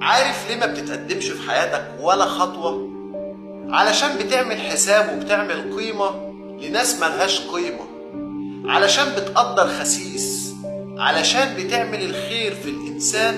عارف ليه ما بتتقدمش في حياتك ولا خطوة؟ علشان بتعمل حساب وبتعمل قيمة لناس ملهاش قيمة علشان بتقدر خسيس علشان بتعمل الخير في الإنسان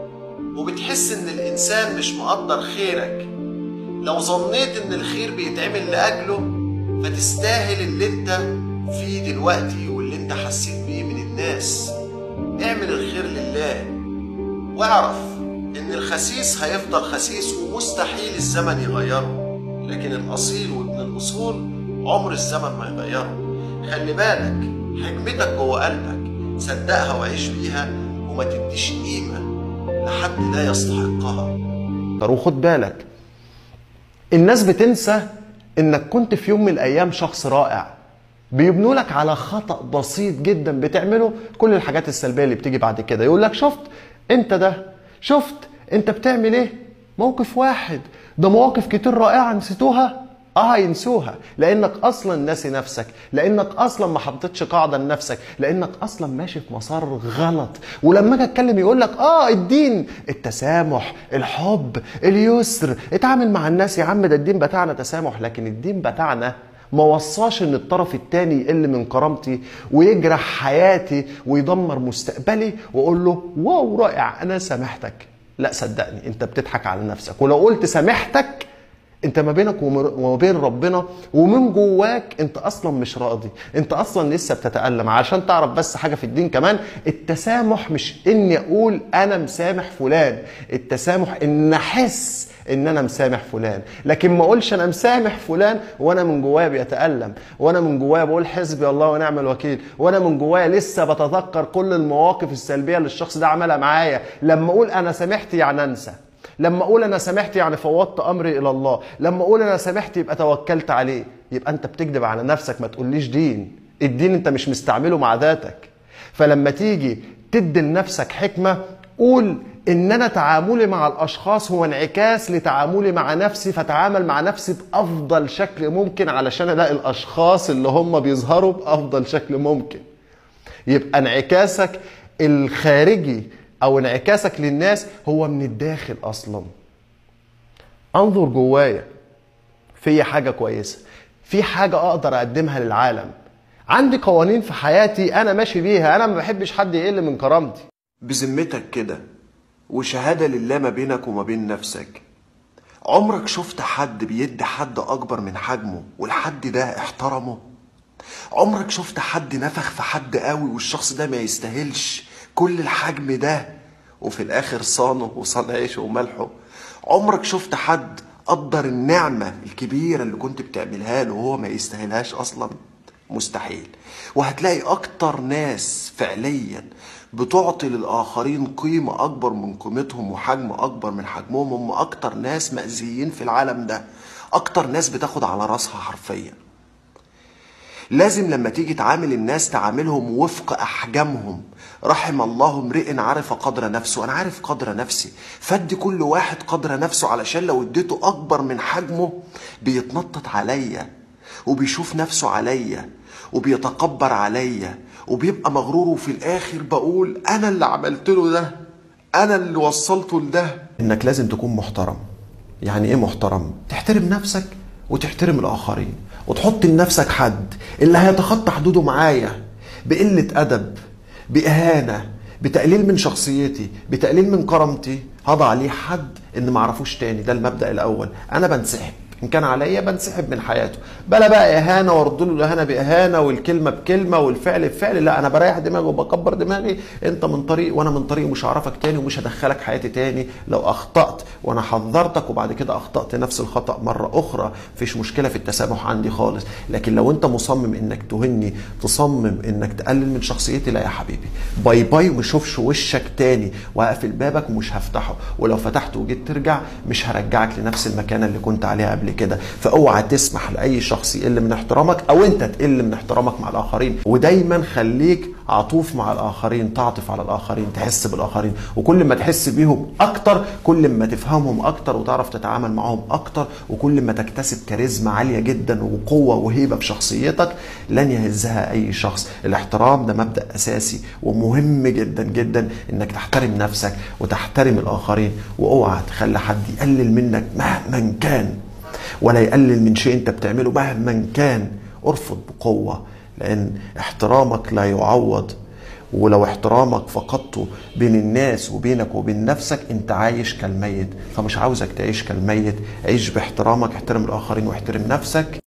وبتحس إن الإنسان مش مقدر خيرك لو ظنيت إن الخير بيتعمل لأجله فتستاهل اللي انت فيه دلوقتي واللي انت حسيت بيه من الناس اعمل الخير لله واعرف ان الخسيس هيفضل خسيس ومستحيل الزمن يغيره لكن الاصيل وابن الاصول عمر الزمن ما يغيره خلي بالك حكمتك جوه قلبك صدقها وعيش بيها وما تديش قيمة لحد لا يستحقها وخد بالك الناس بتنسى انك كنت في يوم من الايام شخص رائع بيبنوا لك على خطأ بسيط جدا بتعمله كل الحاجات السلبية اللي بتيجي بعد كده يقول لك شفت انت ده شفت انت بتعمل ايه موقف واحد ده مواقف كتير رائعة نسيتوها اه ينسوها لانك اصلا ناسي نفسك لانك اصلا ما حطيتش قاعده لنفسك لانك اصلا ماشي في مسار غلط ولما اجي اتكلم يقول لك اه الدين التسامح الحب اليسر اتعامل مع الناس يا عم ده الدين بتاعنا تسامح لكن الدين بتاعنا ما وصاش ان الطرف التاني يقل من كرامتي ويجرح حياتي ويدمر مستقبلي واقول له واو رائع انا سامحتك لا صدقني انت بتضحك على نفسك ولو قلت سامحتك انت ما بينك وما بين ربنا ومن جواك انت اصلا مش راضي انت اصلا لسه بتتالم عشان تعرف بس حاجه في الدين كمان التسامح مش اني اقول انا مسامح فلان التسامح ان احس ان انا مسامح فلان لكن ما اقولش انا مسامح فلان وانا من جوايا بيتالم وانا من جوايا بقول حسبي الله ونعم الوكيل وانا من جوايا لسه بتذكر كل المواقف السلبيه اللي الشخص ده عملها معايا لما اقول انا سامحت يعني انسى لما اقول انا سامحت يعني فوضت امري الى الله لما اقول انا سامحت يبقى توكلت عليه يبقى انت بتكذب على نفسك ما تقوليش دين الدين انت مش مستعمله مع ذاتك فلما تيجي تدي لنفسك حكمه قول ان انا تعاملي مع الاشخاص هو انعكاس لتعاملي مع نفسي فتعامل مع نفسي بافضل شكل ممكن علشان الاقي الاشخاص اللي هم بيظهروا بافضل شكل ممكن يبقى انعكاسك الخارجي او انعكاسك للناس هو من الداخل اصلا انظر جوايا في حاجه كويسه في حاجه اقدر اقدمها للعالم عندي قوانين في حياتي انا ماشي بيها انا ما بحبش حد يقل من كرامتي بذمتك كده وشهادة لله ما بينك وما بين نفسك عمرك شفت حد بيدي حد أكبر من حجمه والحد ده احترمه عمرك شفت حد نفخ في حد قوي والشخص ده ما يستاهلش كل الحجم ده وفي الآخر صانه وصان عيشه وملحه عمرك شفت حد قدر النعمة الكبيرة اللي كنت بتعملها له وهو ما يستاهلهاش أصلا مستحيل وهتلاقي أكتر ناس فعليا بتعطي للآخرين قيمة أكبر من قيمتهم وحجم أكبر من حجمهم هم أكتر ناس مأذيين في العالم ده أكتر ناس بتاخد على راسها حرفيا لازم لما تيجي تعامل الناس تعاملهم وفق أحجامهم رحم الله امرئ عرف قدر نفسه أنا عارف قدر نفسي فدي كل واحد قدر نفسه علشان لو اديته أكبر من حجمه بيتنطط عليا وبيشوف نفسه عليا وبيتكبر عليا وبيبقى مغرور وفي الاخر بقول انا اللي عملت له ده انا اللي وصلته لده انك لازم تكون محترم يعني ايه محترم تحترم نفسك وتحترم الاخرين وتحط لنفسك حد اللي هيتخطى حدوده معايا بقله ادب باهانه بتقليل من شخصيتي بتقليل من كرامتي هضع عليه حد ان معرفوش تاني ده المبدا الاول انا بنسحب ان كان عليا بنسحب من حياته بلا بقى اهانه وارد له الاهانه باهانه والكلمه بكلمه والفعل بفعل لا انا بريح دماغي وبكبر دماغي انت من طريق وانا من طريق مش هعرفك تاني ومش هدخلك حياتي تاني لو اخطات وانا حذرتك وبعد كده اخطات نفس الخطا مره اخرى مفيش مشكله في التسامح عندي خالص لكن لو انت مصمم انك تهني تصمم انك تقلل من شخصيتي لا يا حبيبي باي باي وما اشوفش وشك تاني وهقفل بابك ومش هفتحه ولو فتحته وجيت ترجع مش هرجعك لنفس المكانه اللي كنت عليها قبل قبل كده فاوعى تسمح لاي شخص يقل من احترامك او انت تقل من احترامك مع الاخرين ودايما خليك عطوف مع الاخرين تعطف على الاخرين تحس بالاخرين وكل ما تحس بيهم اكتر كل ما تفهمهم اكتر وتعرف تتعامل معهم اكتر وكل ما تكتسب كاريزما عاليه جدا وقوه وهيبه في شخصيتك لن يهزها اي شخص الاحترام ده مبدا اساسي ومهم جدا جدا انك تحترم نفسك وتحترم الاخرين واوعى تخلي حد يقلل منك مهما كان ولا يقلل من شيء انت بتعمله مهما كان ارفض بقوه لان احترامك لا يعوض ولو احترامك فقدته بين الناس وبينك وبين نفسك انت عايش كالميت فمش عاوزك تعيش كالميت عيش باحترامك احترم الاخرين واحترم نفسك